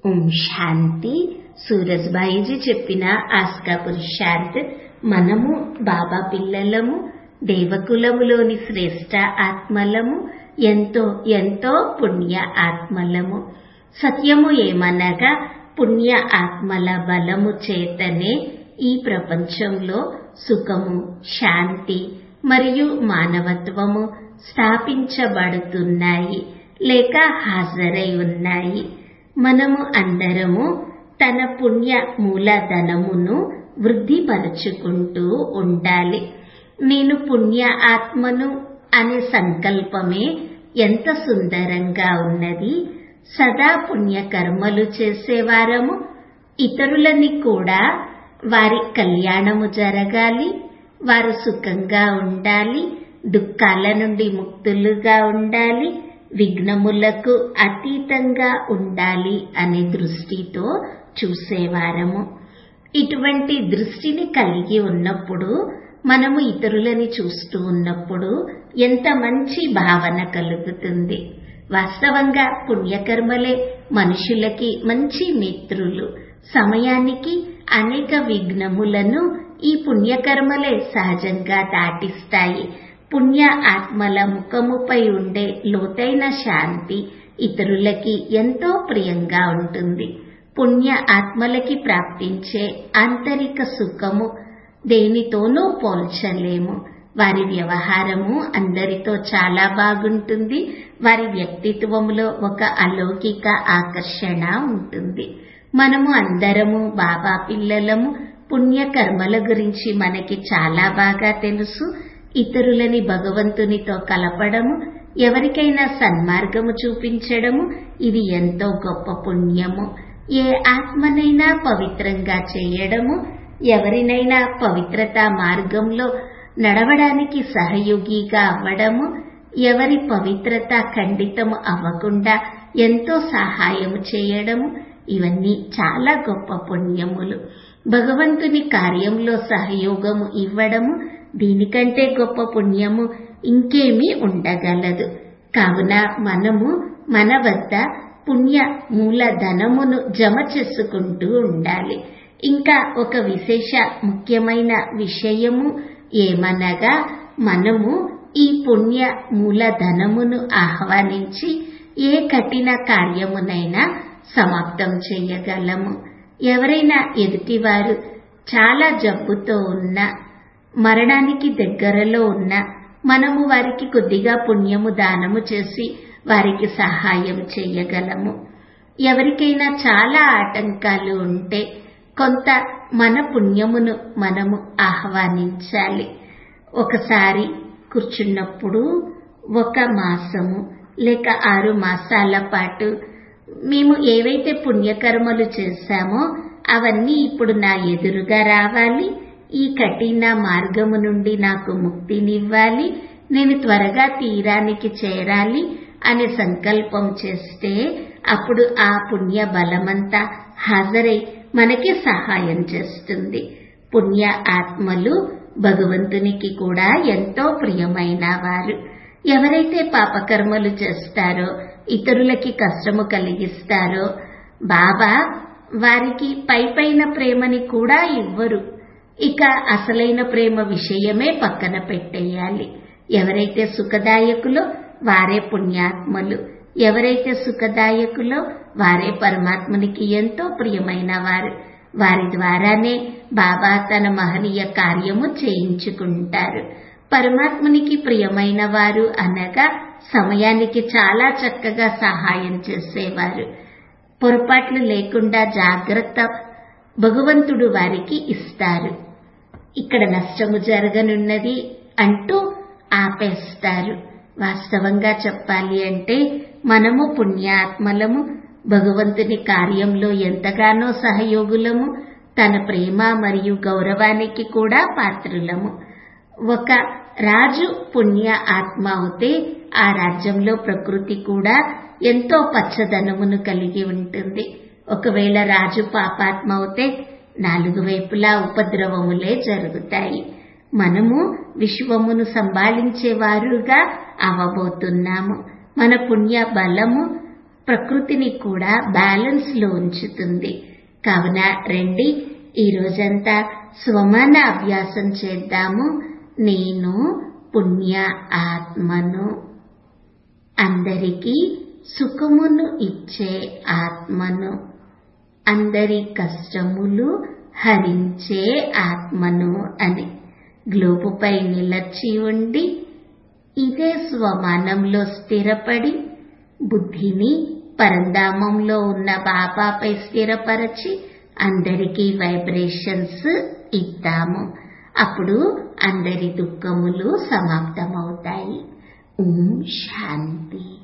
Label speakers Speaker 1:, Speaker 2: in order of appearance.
Speaker 1: ఓం శాంతి సూరజ్బాయిజీ చెప్పిన ఆస్కా పురుషార్థ్ మనము బాబా పిల్లలము దేవకులములోని శ్రేష్ట ఆత్మలము ఎంతో ఎంతో పుణ్య ఆత్మలము సత్యము ఏమనగా పుణ్య ఆత్మల బలము చేతనే ఈ ప్రపంచంలో సుఖము శాంతి మరియు మానవత్వము స్థాపించబడుతున్నాయి లేక హాజరై ఉన్నాయి మనము అందరము తన పుణ్య మూలధనమును వృద్ధిపరచుకుంటూ ఉండాలి నేను పుణ్య ఆత్మను అనే సంకల్పమే ఎంత సుందరంగా ఉన్నది సదా పుణ్యకర్మలు చేసేవారము ఇతరులని కూడా వారి కళ్యాణము జరగాలి వారు సుఖంగా ఉండాలి దుఃఖాల నుండి ముక్తులుగా ఉండాలి విఘ్నములకు అతీతంగా ఉండాలి అనే దృష్టితో చూసేవారము ఇటువంటి దృష్టిని కలిగి ఉన్నప్పుడు మనము ఇతరులని చూస్తూ ఉన్నప్పుడు ఎంత మంచి భావన కలుగుతుంది వాస్తవంగా పుణ్యకర్మలే మనుషులకి మంచి మిత్రులు సమయానికి అనేక విఘ్నములను ఈ పుణ్యకర్మలే సహజంగా దాటిస్తాయి పుణ్య ఆత్మల ముఖముపై ఉండే లోతైన శాంతి ఇతరులకి ఎంతో ప్రియంగా ఉంటుంది పుణ్య ఆత్మలకి ప్రాప్తించే ఆంతరిక సుఖము దేనితోనూ పోల్చలేము వారి వ్యవహారము అందరితో చాలా బాగుంటుంది వారి వ్యక్తిత్వంలో ఒక అలౌకిక ఆకర్షణ ఉంటుంది మనము అందరము బాబా పిల్లలము పుణ్యకర్మల గురించి మనకి చాలా బాగా తెలుసు ఇతరులని భగవంతునితో కలపడము ఎవరికైనా సన్మార్గము చూపించడము ఇది ఎంతో గొప్ప పుణ్యము ఏ ఆత్మనైనా పవిత్రంగా చేయడము ఎవరినైనా పవిత్రత మార్గంలో నడవడానికి సహయోగిగా అవ్వడము ఎవరి పవిత్రత ఖండితము అవ్వకుండా ఎంతో సహాయము చేయడము ఇవన్నీ చాలా గొప్ప పుణ్యములు భగవంతుని కార్యంలో సహయోగము ఇవ్వడము దీనికంటే గొప్ప పుణ్యము ఇంకేమీ ఉండగలదు కావున మనము మన వద్ద పుణ్య మూలధనమును జమ చేసుకుంటూ ఉండాలి ఇంకా ఒక విశేష ముఖ్యమైన విషయము ఏమనగా మనము ఈ పుణ్య మూలధనమును ఆహ్వానించి ఏ కఠిన కార్యమునైనా సమాప్తం చేయగలము ఎవరైనా ఎదుటివారు చాలా జబ్బుతో ఉన్న మరణానికి దగ్గరలో ఉన్న మనము వారికి కొద్దిగా పుణ్యము దానము చేసి వారికి సహాయం చేయగలము ఎవరికైనా చాలా ఆటంకాలు ఉంటే కొంత మన పుణ్యమును మనము ఆహ్వానించాలి ఒకసారి కూర్చున్నప్పుడు ఒక మాసము లేక ఆరు మాసాల పాటు మేము ఏవైతే పుణ్యకర్మలు చేశామో అవన్నీ ఇప్పుడు నా ఎదురుగా రావాలి ఈ కఠిన మార్గము నుండి నాకు ముక్తినివ్వాలి నేను త్వరగా తీరానికి చేరాలి అనే సంకల్పం చేస్తే అప్పుడు ఆ పుణ్య బలమంతా హాజరై మనకి సహాయం చేస్తుంది పుణ్య ఆత్మలు భగవంతునికి కూడా ఎంతో ప్రియమైన వారు ఎవరైతే పాపకర్మలు చేస్తారో ఇతరులకి కష్టము కలిగిస్తారో బాబా వారికి పై పైన ప్రేమని కూడా ఇవ్వరు ఇక అసలైన ప్రేమ విషయమే పక్కన పెట్టేయాలి ఎవరైతే సుఖదాయకులో వారే పుణ్యాత్మలు ఎవరైతే సుఖదాయకులో వారే పరమాత్మనికి ఎంతో ప్రియమైన వారు వారి ద్వారానే బాబా తన మహనీయ కార్యము చేయించుకుంటారు పరమాత్మనికి ప్రియమైన వారు అనగా సమయానికి చాలా చక్కగా సహాయం చేసేవారు పొరపాట్లు లేకుండా జాగ్రత్త భగవంతుడు వారికి ఇస్తారు ఇక్కడ నష్టము జరగనున్నది అంటూ ఆపేస్తారు వాస్తవంగా చెప్పాలి అంటే మనము పుణ్యాత్మలము భగవంతుని కార్యంలో ఎంతగానో సహయోగులము తన ప్రేమ మరియు గౌరవానికి కూడా పాత్రులము ఒక రాజు పుణ్య ఆత్మ అవుతే ఆ రాజ్యంలో ప్రకృతి కూడా ఎంతో పచ్చదనమును కలిగి ఉంటుంది ఒకవేళ రాజు పాపాత్మ అవుతే నాలుగు వైపులా ఉపద్రవములే జరుగుతాయి మనము విశ్వమును సంభాళించేవారుగా అవబోతున్నాము మన పుణ్య బలము ప్రకృతిని కూడా బ్యాలెన్స్ లో ఉంచుతుంది కావున రండి ఈ రోజంతా స్వమాన అభ్యాసం చేద్దాము నేను పుణ్య ఆత్మను అందరికీ సుఖమును ఇచ్చే ఆత్మను అందరి కష్టములు హరించే ఆత్మను అని గ్లోబుపై నిలచి ఉండి ఇదే స్వమానంలో స్థిరపడి బుద్ధిని పరంధామంలో ఉన్న బాబాపై స్థిరపరచి అందరికీ వైబ్రేషన్స్ ఇద్దాము అప్పుడు అందరి దుఃఖములు సమాప్తమవుతాయి ఓం శాంతి